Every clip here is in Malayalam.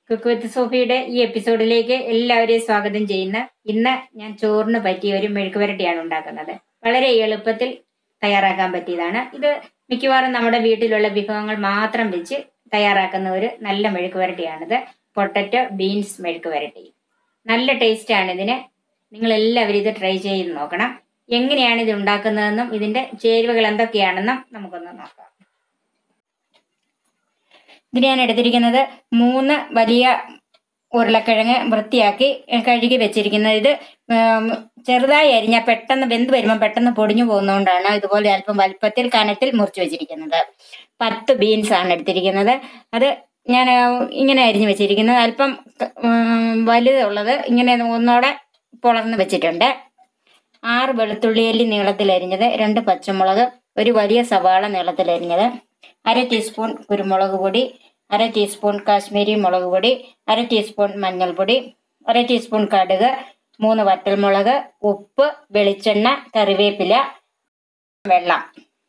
കുക്ക് വിത്ത് സോഫിയുടെ ഈ എപ്പിസോഡിലേക്ക് എല്ലാവരെയും സ്വാഗതം ചെയ്യുന്ന ഇന്ന് ഞാൻ ചോറിന് പറ്റിയ ഒരു മെഴുക്ക് വരട്ടിയാണ് ഉണ്ടാക്കുന്നത് വളരെ എളുപ്പത്തിൽ തയ്യാറാക്കാൻ പറ്റിയതാണ് ഇത് മിക്കവാറും നമ്മുടെ വീട്ടിലുള്ള വിഭവങ്ങൾ മാത്രം വെച്ച് തയ്യാറാക്കുന്ന ഒരു നല്ല മെഴുക്ക് വരട്ടിയാണിത് പൊട്ടറ്റോ ബീൻസ് മെഴുക്ക് വരട്ടി നല്ല ടേസ്റ്റ് ആണ് ഇതിന് നിങ്ങൾ എല്ലാവരും ഇത് ട്രൈ ചെയ്ത് നോക്കണം എങ്ങനെയാണ് ഇത് ഉണ്ടാക്കുന്നതെന്നും ഇതിന്റെ ചേരുവകൾ എന്തൊക്കെയാണെന്നും നമുക്കൊന്ന് നോക്കാം ഇതിന് ഞാൻ എടുത്തിരിക്കുന്നത് മൂന്ന് വലിയ ഉരുളക്കിഴങ്ങ് വൃത്തിയാക്കി കഴുകി വെച്ചിരിക്കുന്നത് ഇത് ഉം, ചെറുതായി അരിഞ്ഞാൽ പെട്ടെന്ന് വെന്ത് വരുമ്പോൾ പെട്ടെന്ന് പൊടിഞ്ഞു പോകുന്നതുകൊണ്ടാണ് ഇതുപോലെ അല്പം വലുപ്പത്തിൽ കനത്തിൽ മുറിച്ച് വെച്ചിരിക്കുന്നത് പത്ത് ബീൻസ് ആണ് എടുത്തിരിക്കുന്നത് അത് ഞാൻ ആ, ഇങ്ങനെ അരിഞ്ഞു വെച്ചിരിക്കുന്നത് അല്പം ഉം, വലുതുള്ളത് ഇങ്ങനെ ഒന്നോടെ പൊളർന്ന് വെച്ചിട്ടുണ്ട് ആറ് വെളുത്തുള്ളി അല്ലി നീളത്തിൽ അരിഞ്ഞത് രണ്ട് പച്ചമുളക് ഒരു വലിയ സവാള നീളത്തിൽ അരിഞ്ഞത് അര ടീസ്പൂൺ കുരുമുളക് പൊടി അര ടീസ്പൂൺ കാശ്മീരി മുളക് പൊടി അര ടീസ്പൂൺ മഞ്ഞൾപ്പൊടി അര ടീസ്പൂൺ കടുക് മൂന്ന് വറ്റൽമുളക് ഉപ്പ് വെളിച്ചെണ്ണ കറിവേപ്പില വെള്ളം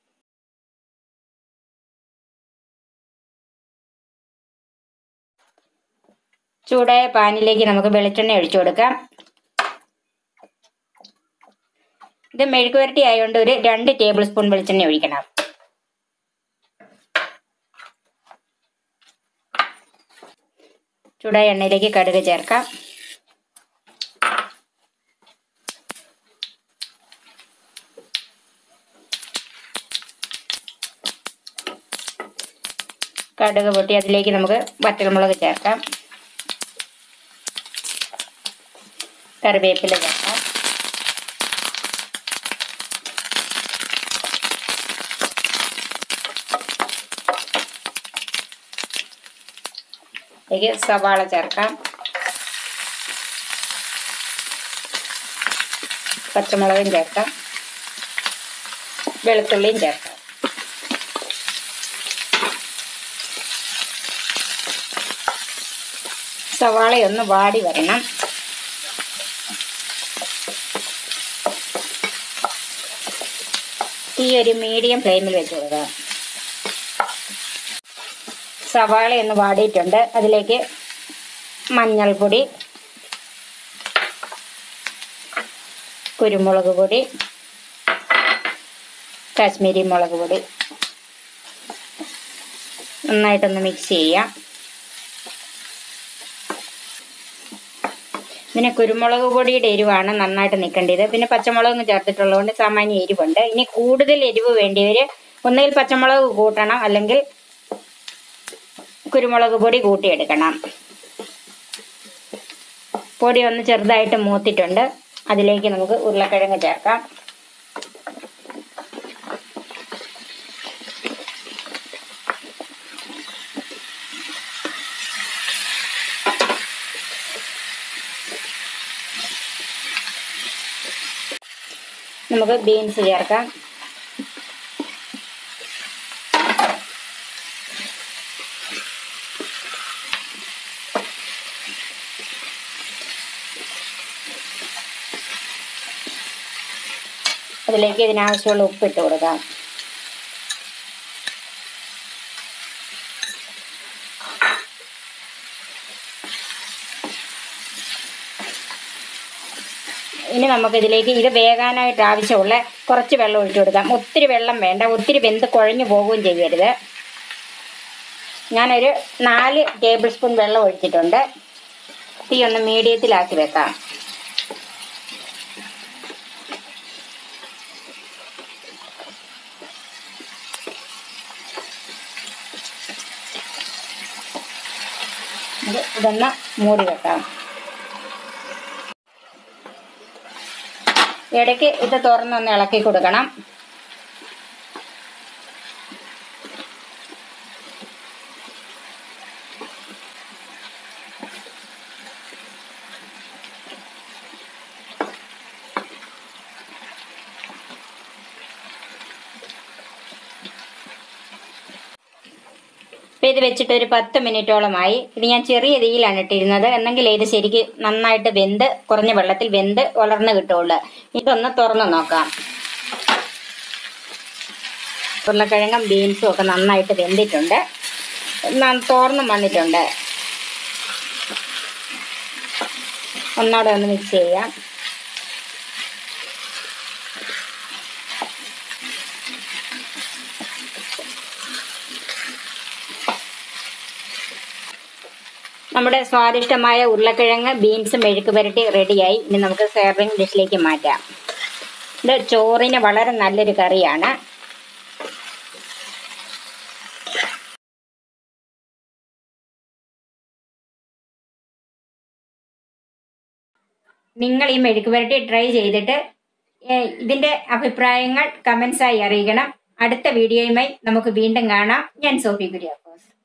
ചൂടായ പാനിലേക്ക് നമുക്ക് വെളിച്ചെണ്ണ ഒഴിച്ചു കൊടുക്കാം ഇത് മെഴുക്ക് വരട്ടി ആയതുകൊണ്ട് ഒരു രണ്ട് ടേബിൾ സ്പൂൺ വെളിച്ചെണ്ണ ഒഴിക്കണം ചൂടായ എണ്ണയിലേക്ക് കടുക് ചേർക്കാം കടുക് പൊട്ടി അതിലേക്ക് നമുക്ക് വറ്റൽമുളക് ചേർക്കാം കറിവേപ്പില ചേർക്കാം ഇതിലേക്ക് സവാള ചേർക്കാം പച്ചമുളകും ചേർക്കാം വെളുത്തുള്ളിയും ചേർക്കാം സവാളയൊന്ന് വാടി വരണം തീ ഒരു മീഡിയം ഫ്ലെയിമിൽ വെച്ച് കൊടുക്കുക സവാള ഒന്ന് വാടിയിട്ടുണ്ട് അതിലേക്ക് മഞ്ഞൾപ്പൊടി കുരുമുളക് പൊടി കാശ്മീരി മുളക് പൊടി നന്നായിട്ടൊന്ന് മിക്സ് ചെയ്യാം പിന്നെ കുരുമുളക് പൊടിയുടെ എരിവാണ് നന്നായിട്ട് നിൽക്കേണ്ടത് പിന്നെ പച്ചമുളകും ചേർത്തിട്ടുള്ളതുകൊണ്ട് സാമാന്യ എരിവുണ്ട് ഇനി കൂടുതൽ എരിവ് വേണ്ടിയവർ ഒന്നുകിൽ പച്ചമുളക് കൂട്ടണം അല്ലെങ്കിൽ കുരുമുളക് പൊടി കൂട്ടിയെടുക്കണം പൊടി ഒന്ന് ചെറുതായിട്ട് മൂത്തിട്ടുണ്ട് അതിലേക്ക് നമുക്ക് ഉരുളക്കിഴങ്ങ് ചേർക്കാം നമുക്ക് ബീൻസ് ചേർക്കാം അതിലേക്ക് ഇതിനാവശ്യമുള്ള ഉപ്പിട്ട് കൊടുക്കാം ഇനി നമുക്ക് ഇതിലേക്ക് ഇത് വേകാനായിട്ട് ആവശ്യമുള്ള കുറച്ച് വെള്ളം ഒഴിച്ചു കൊടുക്കാം ഒത്തിരി വെള്ളം വേണ്ട ഒത്തിരി വെന്ത് കുഴഞ്ഞു പോകുകയും ചെയ്യരുത് ഞാനൊരു നാല് ടേബിൾ സ്പൂൺ വെള്ളം ഒഴിച്ചിട്ടുണ്ട് തീ ഒന്ന് മീഡിയത്തിലാക്കി വെക്കാം ഇത് ഇതൊന്ന് മൂടി വെക്കാം ഇടയ്ക്ക് ഇത് തുറന്നൊന്ന് ഇളക്കി കൊടുക്കണം ഇപ്പം ഇത് വെച്ചിട്ട് ഒരു പത്ത് മിനിറ്റോളമായി ഇത് ഞാൻ ചെറിയ തീയിലാണ് ഇട്ടിരുന്നത് എന്നെങ്കിൽ ഇത് ശരിക്ക് നന്നായിട്ട് വെന്ത് കുറഞ്ഞ വെള്ളത്തിൽ വെന്ത് വളർന്ന് കിട്ടുള്ളൂ ഇതൊന്ന് തുറന്ന് നോക്കാം ഉരുളക്കിഴങ്ങും ബീൻസും ഒക്കെ നന്നായിട്ട് വെന്തിട്ടുണ്ട് ന- തോർന്നും വന്നിട്ടുണ്ട് ഒന്നോടെ ഒന്ന് മിക്സ് ചെയ്യാം നമ്മുടെ സ്വാദിഷ്ടമായ ഉരുളക്കിഴങ്ങ് ബീൻസ് മെഴുക്ക് പുരട്ടി റെഡിയായി ഇനി നമുക്ക് സെർവിങ് ഡിഷിലേക്ക് മാറ്റാം ഇത് ചോറിന് വളരെ നല്ലൊരു കറിയാണ് നിങ്ങൾ ഈ മെഴുക്ക് പുരട്ടി ട്രൈ ചെയ്തിട്ട് ഏഹ്, ഇതിന്റെ അഭിപ്രായങ്ങൾ കമന്റ്സായി അറിയിക്കണം അടുത്ത വീഡിയോയുമായി നമുക്ക് വീണ്ടും കാണാം ഞാൻ സോഫി കുര്യാക്കോസ്